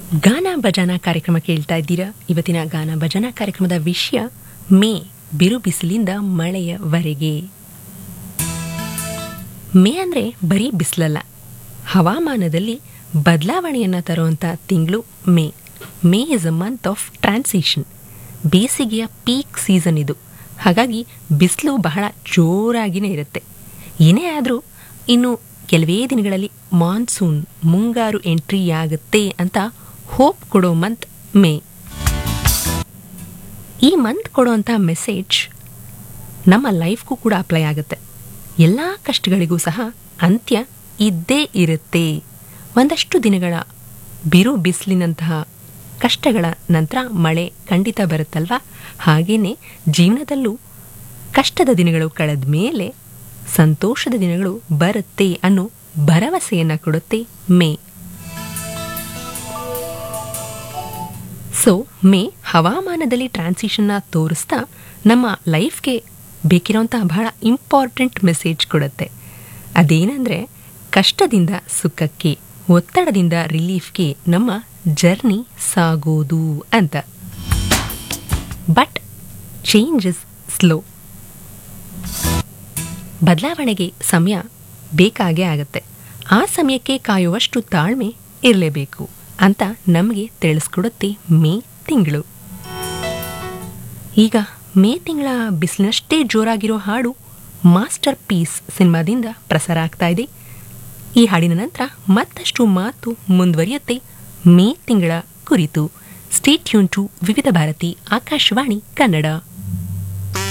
ಗಾನ ಭಜನಾ ಕಾರ್ಯಕ್ರಮ ಕೇಳ್ತಾ ಇದ್ದೀರಾ ಇವತ್ತಿನ ಗಾನ ಭಜನಾ ಕಾರ್ಯಕ್ರಮದ ವಿಷಯ ಮೇ ಬಿರು ಬಿಸಿಲಿಂದ ಮಳೆಯವರೆಗೆ ಮೇ ಅಂದರೆ ಬರೀ ಬಿಸಿಲಲ್ಲ ಹವಾಮಾನದಲ್ಲಿ ಬದಲಾವಣೆಯನ್ನು ತರುವಂಥ ತಿಂಗಳು May May is a month of transition ಬೇಸಿಗೆಯ ಪೀಕ್ ಸೀಸನ್ ಇದು ಹಾಗಾಗಿ ಬಿಸಿಲು ಬಹಳ ಜೋರಾಗಿಯೇ ಇರುತ್ತೆ ಏನೇ ಆದರೂ ಇನ್ನು ಕೆಲವೇ ದಿನಗಳಲ್ಲಿ ಮಾನ್ಸೂನ್ ಮುಂಗಾರು ಎಂಟ್ರಿ ಆಗುತ್ತೆ ಅಂತ ಹೋಪ್ ಕೊಡೋ ಮಂತ್ ಮೇ ಈ ಮಂತ್ ಕೊಡುವಂಥ ಮೆಸೇಜ್ ನಮ್ಮ ಲೈಫ್ಗೂ ಕೂಡ ಅಪ್ಲೈ ಆಗುತ್ತೆ ಎಲ್ಲ ಕಷ್ಟಗಳಿಗೂ ಸಹ ಅಂತ್ಯ ಇದ್ದೇ ಇರುತ್ತೆ ಒಂದಷ್ಟು ದಿನಗಳ ಬಿರು ಬಿಸಿಲಿನಂತಹ ಕಷ್ಟಗಳ ನಂತರ ಮಳೆ ಖಂಡಿತ ಬರುತ್ತಲ್ವಾ ಹಾಗೇನೆ ಜೀವನದಲ್ಲೂ ಕಷ್ಟದ ದಿನಗಳು ಕಳೆದ ಮೇಲೆ ಸಂತೋಷದ ದಿನಗಳು ಬರುತ್ತೆ ಅನ್ನೋ ಭರವಸೆಯನ್ನು ಕೊಡುತ್ತೆ ಮೇ ಸೊ ಮೇ ಹವಾಮಾನದಲ್ಲಿ ಟ್ರಾನ್ಸಿಷನ್ನ ತೋರಿಸ್ತಾ ನಮ್ಮ ಲೈಫ್ಗೆ ಬೇಕಿರೋಂತಹ ಬಹಳ ಇಂಪಾರ್ಟೆಂಟ್ ಮೆಸೇಜ್ ಕೊಡುತ್ತೆ ಅದೇನೆಂದರೆ ಕಷ್ಟದಿಂದ ಸುಖಕ್ಕೆ ಒತ್ತಡದಿಂದ ರಿಲೀಫ್ಗೆ ನಮ್ಮ ಜರ್ನಿ ಸಾಗೋದು ಅಂತ ಬಟ್ ಚೇಂಜ್ ಇಸ್ ಸ್ಲೋ ಬದಲಾವಣೆಗೆ ಸಮಯ ಬೇಕಾಗೇ ಆಗುತ್ತೆ ಆ ಸಮಯಕ್ಕೆ ಕಾಯುವಷ್ಟು ತಾಳ್ಮೆ ಇರಲೇಬೇಕು ಅಂತ ನಮಗೆ ತಿಳಿಸ್ಕೊಡುತ್ತೆ ಮೇ ತಿಂಗಳು ಈಗ ಮೇ ತಿಂಗಳ ಬಿಸಿಲಿನಷ್ಟೇ ಜೋರಾಗಿರೋ ಹಾಡು ಮಾಸ್ಟರ್ ಪೀಸ್ ಸಿನಿಮಾದಿಂದ ಪ್ರಸಾರ ಆಗ್ತಾ ಇದೆ ಈ ಹಾಡಿನ ನಂತರ ಮತ್ತಷ್ಟು ಮಾತು ಮುಂದುವರಿಯುತ್ತೆ ಮೇ ತಿಂಗಳ ಕುರಿತು ಸ್ಟೇಟ್ ಟ್ಯೂನ್ ಟು ವಿವಿಧ ಭಾರತಿ ಆಕಾಶವಾಣಿ ಕನ್ನಡ